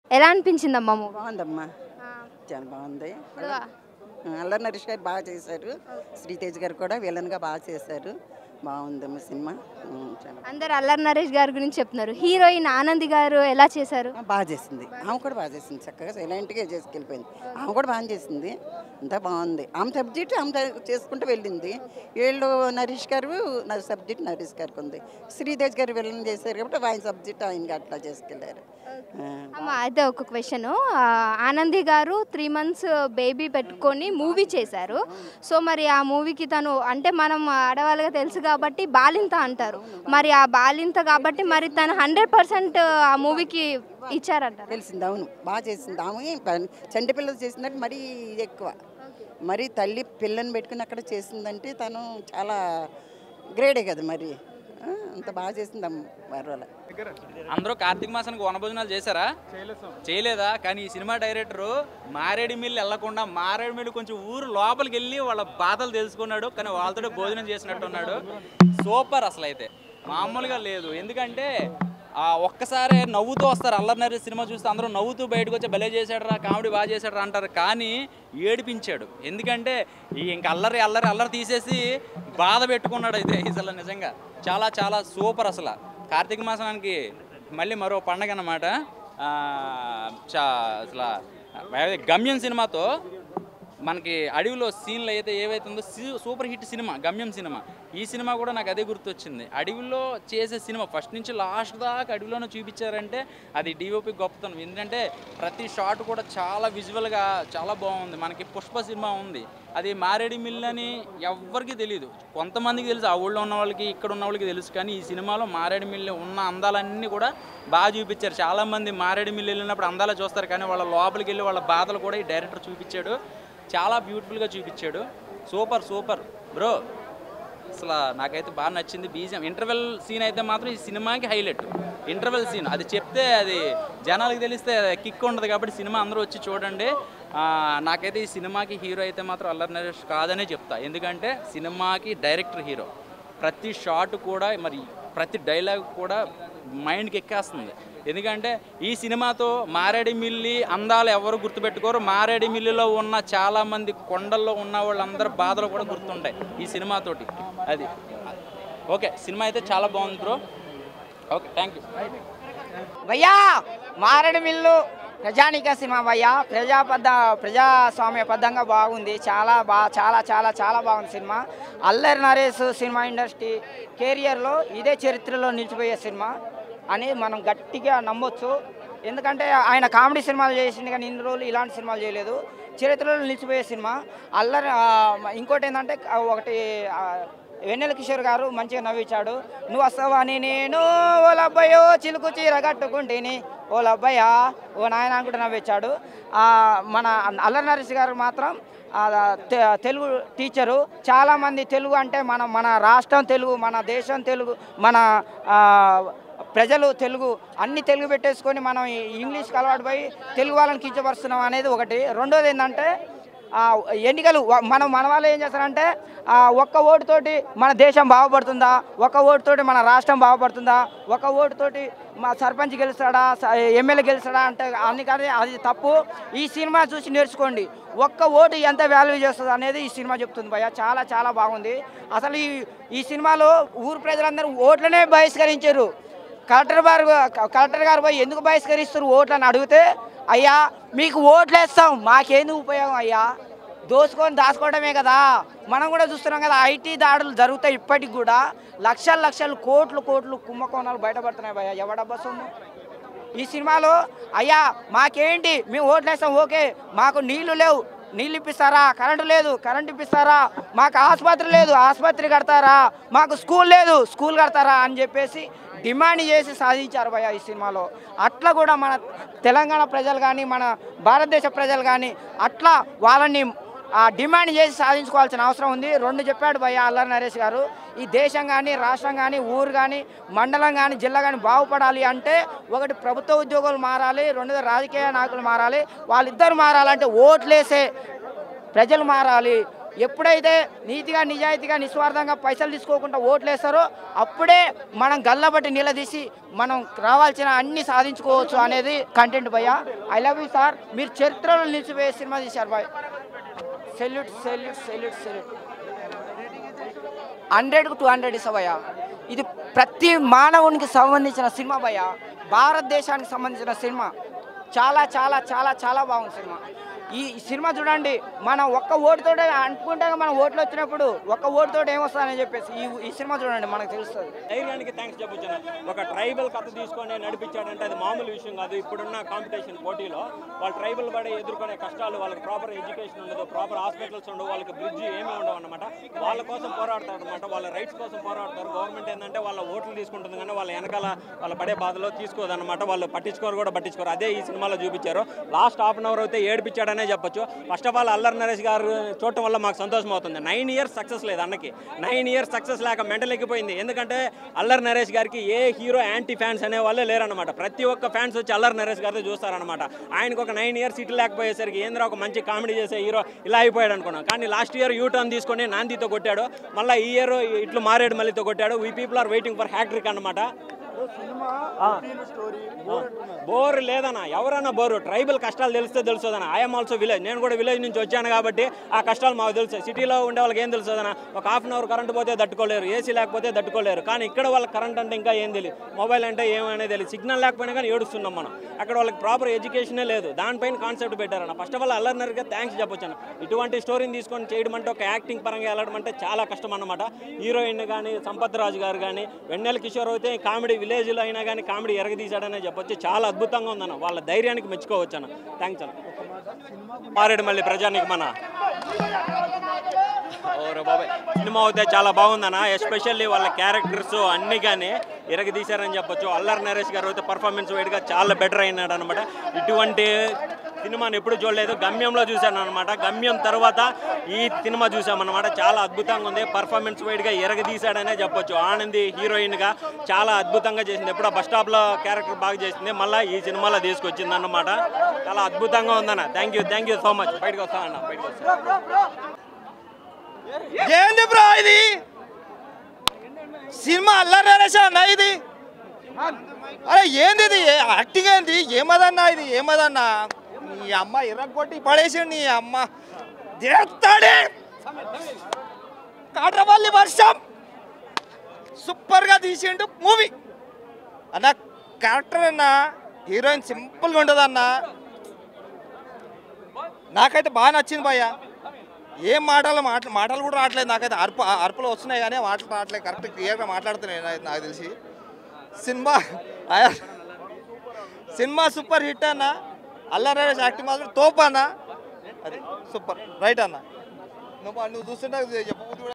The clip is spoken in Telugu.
ఎలా అనిపించిందమ్మా మూవీ బాగుందమ్మా చాలా బాగుంది ఇప్పుడు అల్లరి నరేష్ గారు బాగా చేశారు శ్రీతేజ్ గారు కూడా విలన్గా బాగా చేశారు బాగుందమ్మా సినిమా ఉమ్, చాలా అందరు అల్లరి నరేష్ గారి గురించి చెప్తున్నారు హీరోయిన్ ఆనంది గారు ఎలా చేశారు ఆ, బాగా చేసింది ఆమె కూడా బాగా చేసింది చక్కగా సైలెంట్గా చేసుకెళ్ళిపోయింది ఆమె కూడా బాగా చేసింది అంతా బాగుంది ఆమె సబ్జెక్ట్ ఆమె త- చేసుకుంటూ వెళ్ళింది వీళ్ళు నరేష్ గారు నా సబ్జెక్ట్ నరేష్ గారికి ఉంది శ్రీతేజ్ గారు విలన్ చేశారు కాబట్టి ఆయన సబ్జెక్ట్ ఆయనకి అట్లా చేసుకెళ్ళారు ఆ, అమ్మ అయితే ఒక క్వశ్చన్ ఆనంది గారు త్రీ మంత్స్ బేబీ పెట్టుకొని మూవీ చేశారు సో మరి ఆ మూవీకి తను అంటే మనం ఆడవాళ్ళగా తెలుసు కాబట్టి బాలింత అంటారు మరి ఆ బాలింత కాబట్టి మరి తను హండ్రెడ్ పర్సెంట్ ఆ మూవీకి ఇచ్చారంటారు తెలిసింది అవును బాగా చేసింది ఆమె పని- చంటి పిల్లలు చేసిందంటే మరీ ఇది ఎక్కువ మరి తల్లి పిల్లని పెట్టుకుని అక్కడ చేసిందంటే తను చాలా గ్రేడే కదా మరి ఆ, అంత బాగా చేసింది అమ్మ మరోలా అందరూ కార్తీక మాసానికి వనభోజనాలు చేశారా చేయలేదా కానీ ఈ సినిమా డైరెక్టరు మారేడు మిల్లు వెళ్లకుండా మారేడు మిల్లు కొంచెం ఊరు లోపలికి వెళ్ళి వాళ్ళ బాధలు తెలుసుకున్నాడు కానీ వాళ్ళతో భోజనం చేసినట్టున్నాడు సూపర్ అసలు అయితే మామూలుగా లేదు ఎందుకంటే ఆ ఒక్కసారి నవ్వుతూ వస్తారు అల్లరి నరేష్ సినిమా చూస్తే అందరూ నవ్వుతూ బయటకు వచ్చి భలే చేశాడరా కామెడీ బాగా చేశాడరా అంటారు కానీ ఏడిపించాడు ఎందుకంటే ఈ ఇంక అల్లరి అల్లరి అల్లరి తీసేసి బాధ పెట్టుకున్నాడు అయితే అసలు నిజంగా చాలా చాలా సూపర్ అసలు కార్తీక మాసానికి మళ్ళీ మరో పండగ అన్నమాట ఆ, చా అసలు అదే గమ్యం సినిమాతో మనకి అడవిలో సీన్లు అయితే ఏవైతే ఉందో సీ- super hit cinema Gamyam cinema ఈ సినిమా కూడా నాకు అదే గుర్తొచ్చింది అడవిలో చేసే సినిమా ఫస్ట్ నుంచి లాస్ట్ దాకా అడవిలోనే చూపించారంటే అది డిఓపి గొప్పతనం ఎందుకంటే ప్రతి షాట్ కూడా చాలా విజువల్గా చాలా బాగుంది మనకి పుష్ప సినిమా ఉంది అది మారేడి మిల్ అని ఎవ్వరికీ తెలియదు కొంతమందికి తెలుసు ఆ ఊళ్ళో ఉన్న వాళ్ళకి ఇక్కడ ఉన్న వాళ్ళకి తెలుసు కానీ ఈ సినిమాలో మారేడు మిల్లు ఉన్న అందాలన్నీ కూడా బాగా చూపించారు చాలామంది మారేడు మిల్లు వెళ్ళినప్పుడు అందాలు చూస్తారు కానీ వాళ్ళ లోపలికి వెళ్ళి వాళ్ళ బాధలు కూడా ఈ డైరెక్టర్ చూపించాడు చాలా బ్యూటిఫుల్గా చూపించాడు సూపర్ సూపర్ బ్రో అసలు నాకైతే బాగా నచ్చింది బీజియం ఇంటర్వెల్ సీన్ అయితే మాత్రం ఈ సినిమాకి హైలైట్ ఇంటర్వెల్ సీన్ అది చెప్తే అది జనాలకు తెలిస్తే కిక్ ఉండదు కాబట్టి సినిమా అందరూ వచ్చి చూడండి ఆ, నాకైతే ఈ సినిమాకి హీరో అయితే మాత్రం అల్లరి నరేష్ కాదనే చెప్తా ఎందుకంటే సినిమాకి డైరెక్టర్ హీరో ప్రతి షాట్ కూడా మరి ప్రతి డైలాగ్ కూడా మైండ్కి ఎక్కేస్తుంది ఎందుకంటే ఈ సినిమాతో మారేడి మిల్లి అందాలు ఎవరు గుర్తుపెట్టుకోరు మారేడి మిల్లిలో ఉన్న చాలామంది కొండల్లో ఉన్న వాళ్ళందరి బాధలు కూడా గుర్తుంటాయి ఈ సినిమాతోటి అది ఓకే సినిమా అయితే చాలా బాగుంది బ్రో ఓకే థ్యాంక్ యూ భయ్యా మారేడు మిల్లు ప్రజానిక సినిమా భయ్యా ప్రజాబద్ధ ప్రజాస్వామ్యబద్ధంగా బాగుంది చాలా బా చాలా చాలా చాలా బాగుంది సినిమా అల్లరి నరేష్ సినిమా ఇండస్ట్రీ కెరియర్లో ఇదే చరిత్రలో నిలిచిపోయే సినిమా అని మనం గట్టిగా నమ్మొచ్చు ఎందుకంటే ఆయన కామెడీ సినిమాలు చేసింది కానీ ఇన్ని రోజులు ఇలాంటి సినిమాలు చేయలేదు చరిత్రలో నిలిచిపోయే సినిమా అల్లరి ఆ, ఇంకోటి ఏంటంటే ఆ, ఒకటి ఆ, వెన్నెల కిషోర్ గారు మంచిగా నవ్వించాడు నువ్వు వస్తావని నేను ఓ లబ్బయ్యో చిలుకు చీర కట్టుకుంటేని ఓ లబ్బయ్యా ఓ నాయన అనుకుంటే నవ్వించాడు ఆ, మన అల్లరి నరేష్ గారు మాత్రం ఆ, తె- తెలుగు టీచరు చాలామంది తెలుగు అంటే మన మన రాష్ట్రం తెలుగు మన దేశం తెలుగు మన ఆ, ప్రజలు తెలుగు అన్ని తెలుగు పెట్టేసుకొని మనం ఈ ఇంగ్లీష్కి అలవాటు పోయి తెలుగు వాళ్ళని కించపరుస్తున్నాం అనేది ఒకటి రెండోది ఏంటంటే ఆ, ఎన్నికలు వ- మనం మన వాళ్ళు ఏం చేస్తారంటే ఆ, ఒక్క ఓటుతోటి మన దేశం బాగుపడుతుందా ఒక్క ఓటుతోటి మన రాష్ట్రం బాగుపడుతుందా ఒక ఓటుతోటి మా సర్పంచ్ గెలుస్తాడా స- ఎమ్మెల్యే గెలుస్తాడా అంటే అన్ని కానీ అది తప్పు ఈ సినిమా చూసి నేర్చుకోండి ఒక్క ఓటు ఎంత వాల్యూ చేస్తుంది అనేది ఈ సినిమా చెప్తుంది భయ్య చాలా చాలా బాగుంది అసలు ఈ ఈ సినిమాలో ఊరు ప్రజలందరూ ఓట్లనే బహిష్కరించారు కలెక్టర్ గారు కలెక్టర్ గారు పోయి ఎందుకు బహిష్కరిస్తారు ఓట్లని అడిగితే అయ్యా మీకు ఓట్లు వేస్తాం మాకేంది ఉపయోగం అయ్యా దోసుకొని దాచుకోవడమే కదా మనం కూడా చూస్తున్నాం కదా ఐటీ దాడులు జరుగుతాయి ఇప్పటికి కూడా లక్షల లక్షలు కోట్లు కోట్లు కుంభకోణాలు బయటపడుతున్నాయి భయ్యా ఎవడబ్బా సొమ్ము ఈ సినిమాలో అయ్యా మాకేంటి మేము ఓట్లు వేస్తాం ఓకే మాకు నీళ్లు లేవు నీళ్ళు ఇప్పిస్తారా కరెంటు లేదు కరెంటు ఇప్పిస్తారా మాకు ఆసుపత్రి లేదు ఆసుపత్రి కడతారా మాకు స్కూల్ లేదు స్కూల్ కడతారా అని చెప్పేసి డిమాండ్ చేసి సాధించారు భయ్య ఈ సినిమాలో అట్లా కూడా మన తెలంగాణ ప్రజలు కానీ మన భారతదేశ ప్రజలు కానీ అట్లా వాళ్ళని ఆ డిమాండ్ చేసి సాధించుకోవాల్సిన అవసరం ఉంది రెండు చెప్పాడు భయ్య అల్లరి నరేష్ గారు ఈ దేశం కానీ రాష్ట్రం కానీ ఊరు కానీ మండలం కానీ జిల్లా కానీ బాగుపడాలి అంటే ఒకటి ప్రభుత్వ ఉద్యోగులు మారాలి రెండోది రాజకీయ నాయకులు మారాలి వాళ్ళిద్దరు మారాలంటే ఓట్లేసే ప్రజలు మారాలి ఎప్పుడైతే నీతిగా నిజాయితీగా నిస్వార్థంగా పైసలు తీసుకోకుండా ఓట్లు వేస్తారో అప్పుడే మనం గల్లబట్టి నిలదీసి మనం రావాల్సిన అన్ని సాధించుకోవచ్చు అనేది కంటెంట్ భయ్య ఐ లవ్ యూ సార్ మీరు చరిత్రలో నిలిచిపోయే సినిమా తీశారు boy salute salute salute salute హండ్రెడ్కు టూ హండ్రెడ్ ఇస్తావయ్యా ఇది ప్రతి మానవునికి సంబంధించిన సినిమా భయ్య భారతదేశానికి సంబంధించిన సినిమా చాలా చాలా చాలా చాలా బాగుంది సినిమా ఈ సినిమా చూడండి మనం ఒక్క ఓటుతోటే అనుకుంటే మనం ఓట్లు వచ్చినప్పుడు ఒక్క ఓటుతో ఏమొస్తుందని చెప్పేసి ఈ ఈ సినిమా చూడండి మనకు తెలుస్తుంది ధైర్యానికి థ్యాంక్స్ చెప్పొచ్చాను ఒక ట్రైబల్ కథ తీసుకొని నడిపించాడంటే అది మామూలు విషయం కాదు ఇప్పుడున్న కాంపిటీషన్ పోటీలో వాళ్ళు ట్రైబల్ పడే ఎదుర్కొనే కష్టాలు వాళ్ళకి ప్రాపర్ ఎడ్యుకేషన్ ఉండదు ప్రాపర్ హాస్పిటల్స్ ఉండవు వాళ్ళకి బ్రిడ్జ్ ఏమీ ఉండవు అనమాట వాళ్ళ కోసం పోరాడతారు అనమాట వాళ్ళ రైట్స్ కోసం పోరాడతారు గవర్నమెంట్ ఏంటంటే వాళ్ళ ఓట్లు తీసుకుంటుంది కానీ వాళ్ళ వెనకాల వాళ్ళ పడే బాధలో తీసుకోదన్నమాట వాళ్ళు పట్టించుకోరు కూడా పట్టించుకోరు అదే ఈ సినిమాలో చూపించారు లాస్ట్ హాఫ్ అన్ అవర్ అయితే ఏడిపించాడనే చెప్పొచ్చు ఫస్ట్ ఆఫ్ ఆల్ అల్లరి నరేష్ గారు చూడటం వల్ల మాకు సంతోషం అవుతుంది నైన్ ఇయర్స్ సక్సెస్ లేదు అన్నకి నైన్ ఇయర్స్ సక్సెస్ లేక మెంటల్ ఎక్కిపోయింది ఎందుకంటే అల్లరి నరేష్ గారికి ఏ హీరో యాంటీ ఫ్యాన్స్ అనే వాళ్ళే లేరనమాట ప్రతి ఒక్క ఫ్యాన్స్ వచ్చి అల్లరి నరేష్ గారితో చూస్తారనమాట ఆయనకు ఒక నైన్ ఇయర్స్ ఇటు లేకపోయేసరికి ఏంద్రా ఒక మంచి కామెడీ చేసే హీరో ఇలా అయిపోయాడు అనుకున్నాం కానీ లాస్ట్ ఇయర్ యూ టర్న్ తీసుకొని నాందితో కొట్టాడు మళ్ళీ ఈ ఇయర్ ఇట్లు మారేడు మల్లితో కొట్టాడు we people are waiting for hattrick అనమాట బోర్ లేదన్నా ఎవరన్నా బోరు ట్రైబల్ కష్టాలు తెలిస్తే తెలుస్తుందన్న ఐఎమ్ ఆల్సో విలేజ్ నేను కూడా విలేజ్ నుంచి వచ్చాను కాబట్టి ఆ కష్టాలు మాకు తెలుసు సిటీలో ఉండే వాళ్ళకి ఏం తెలుస్తుందన్న ఒక హాఫ్ అన్ అవర్ కరెంట్ పోతే తట్టుకోలేరు ఏసీ లేకపోతే తట్టుకోలేరు కానీ ఇక్కడ వాళ్ళకి కరెంట్ అంటే ఇంకా ఏం తెలియదు మొబైల్ అంటే ఏమనేది తెలియదు సిగ్నల్ లేకపోయినా కానీ ఏడుస్తున్నాం మనం అక్కడ వాళ్ళకి ప్రాపర్ ఎడ్యుకేషనే లేదు దానిపైన కాన్సెప్ట్ పెట్టారన్న ఫస్ట్ ఆఫ్ ఆల్ అల్లరినర్గా థ్యాంక్స్ చెప్పొచ్చాను ఇటువంటి స్టోరీని తీసుకొని చేయడం అంటే ఒక యాక్టింగ్ పరంగా వెళ్ళడం అంటే చాలా కష్టం అన్నమాట హీరోయిన్ కానీ సంపత్ రాజు గారు కానీ వెన్నెల కిషోర్ అయితే కామెడీ విలేజ్లో అయినా కానీ కామెడీ ఎరగదీశాడనే చెప్పొచ్చు చాలా అద్భుతంగా ఉందన్న వాళ్ళ ధైర్యానికి మెచ్చుకోవచ్చు అన్న థ్యాంక్స్ అన్న మారేడు మళ్ళీ ప్రజానికి మన ఓరే బాబాయ్ సినిమా అయితే చాలా బాగుందన్న ఎస్పెషల్లీ వాళ్ళ క్యారెక్టర్స్ అన్ని కానీ ఇరగదీశారని చెప్పొచ్చు అల్లరి నరేష్ గారు అయితే పర్ఫార్మెన్స్ వైడ్గా చాలా బెటర్ అయినాడు అనమాట ఇటువంటి సినిమాని ఎప్పుడు చూడలేదు గమ్యంలో చూశాను అనమాట గమ్యం తర్వాత ఈ సినిమా చూసామన్నమాట చాలా అద్భుతంగా ఉంది పర్ఫార్మెన్స్ వైడ్గా ఎరగదీశాడనే చెప్పొచ్చు ఆనంది హీరోయిన్గా చాలా అద్భుతంగా చేసింది ఎప్పుడు బస్ స్టాప్లో క్యారెక్టర్ బాగా చేసింది మళ్ళీ ఈ సినిమాలో తీసుకొచ్చింది అన్నమాట చాలా అద్భుతంగా ఉందన్న thank you thank you so much బయటకు వస్తా అన్న బయటకు వస్తా ఏంది బ్రో ఇది సినిమా అల్లరేసా అన్న ఇది అరే ఏంది ఇది ఏ- యాక్టింగ్ ఏంది ఏమదన్నా ఇది ఏమదన్నా నీ అమ్మ ఎర్రగొట్టి పడేసి నీ అమ్మ దేస్తాడే కాట్రవల్లి వర్షం సూపర్గా తీసిండు మూవీ అన్న క్యారెక్టర్ అన్న హీరోయిన్ సింపుల్గా ఉంటుంది అన్న నాకైతే బాగా నచ్చింది భయ్య ఏం మాటలు మాటలు మాటలు కూడా రావట్లేదు నాకైతే అరుపు అరుపులు వస్తున్నాయి కానీ మాటలు రావట్లేదు కరెక్ట్ క్లియర్గా మాట్లాడుతున్నాయి నాకు- నాకు తెలిసి సినిమా అయ్యా, సినిమా సూపర్ హిట్ అన్న అల్లరేష్ యాక్టింగ్ మాత్రం తోపు అన్న అది సూపర్ రైట్ అన్న నువ్వు నువ్వు చూస్తుంటే చెప్పబుద్ధి కూడా